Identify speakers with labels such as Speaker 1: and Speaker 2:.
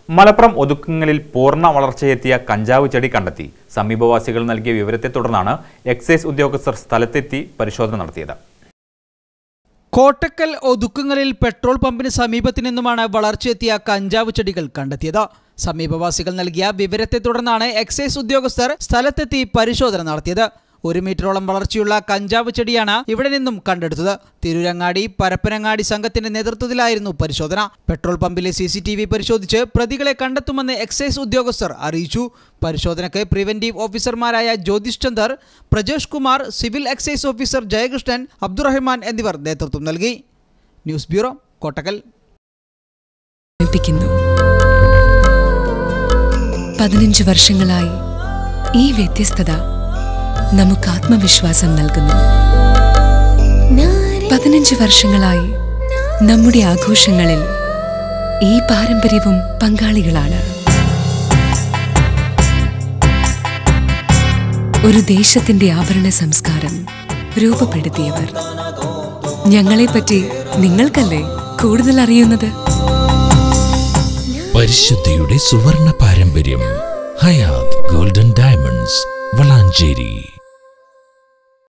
Speaker 1: മലപ്പുറം ഒതുക്കുങ്ങളിൽ പൂർണ്ണ വളർച്ചയെത്തിയ കഞ്ചാവ് ചെടി കണ്ടെത്തി സമീപവാസികൾ നൽകിയ വിവരത്തെ തുടർന്നാണ് എക്സൈസ് ഉദ്യോഗസ്ഥർ സ്ഥലത്തെത്തി പരിശോധന നടത്തിയത്
Speaker 2: കോട്ടക്കൽ ഒതുക്കുങ്ങളിൽ പെട്രോൾ പമ്പിന് സമീപത്തു നിന്നുമാണ് വളർച്ചയെത്തിയ കഞ്ചാവ് ചെടികൾ കണ്ടെത്തിയത് സമീപവാസികൾ നൽകിയ വിവരത്തെ തുടർന്നാണ് എക്സൈസ് ഉദ്യോഗസ്ഥർ സ്ഥലത്തെത്തി പരിശോധന നടത്തിയത് ഒരു മീറ്ററോളം വളർച്ചയുള്ള കഞ്ചാവ് ചെടിയാണ് ഇവിടെ നിന്നും കണ്ടെടുത്തത് തിരുരങ്ങാടി പരപ്പനങ്ങാടി സംഘത്തിന്റെ നേതൃത്വത്തിലായിരുന്നു പരിശോധന പെട്രോൾ പമ്പിലെ സി സി ടി വി പരിശോധിച്ച് പ്രതികളെ കണ്ടെത്തുമെന്ന് എക്സൈസ് ഉദ്യോഗസ്ഥർ അറിയിച്ചു പരിശോധനയ്ക്ക് പ്രിവന്റീവ് ഓഫീസർമാരായ Jyothish Chander Prajesh Kumar civil excise officer Jayakrishnan Abdurahman എന്നിവർ നേതൃത്വം നൽകി ന്യൂസ് ബ്യൂറോ കോട്ടക്കൽ
Speaker 3: ഓർമ്മിപ്പിക്കുന്നു പതിനഞ്ച് വർഷങ്ങളായി ഈ വ്യത്യസ്തത നമുക്ക് ആത്മവിശ്വാസം നൽകുന്നു പതിനഞ്ച് വർഷങ്ങളായി നമ്മുടെ ആഘോഷങ്ങളിൽ ഈ പാരമ്പര്യവും പങ്കാളികളാണ് ഒരു ദേശത്തിന്റെ ആഭരണ സംസ്കാരം രൂപപ്പെടുത്തിയവർ ഞങ്ങളെപ്പറ്റി നിങ്ങൾക്കല്ലേ കൂടുതൽ അറിയുന്നത്
Speaker 4: പരിശുദ്ധിയുടെ സുവർണ പാരമ്പര്യം ഹയാത് ഗോൾഡൻ ഡയമണ്ട്സ് വളാഞ്ചേരി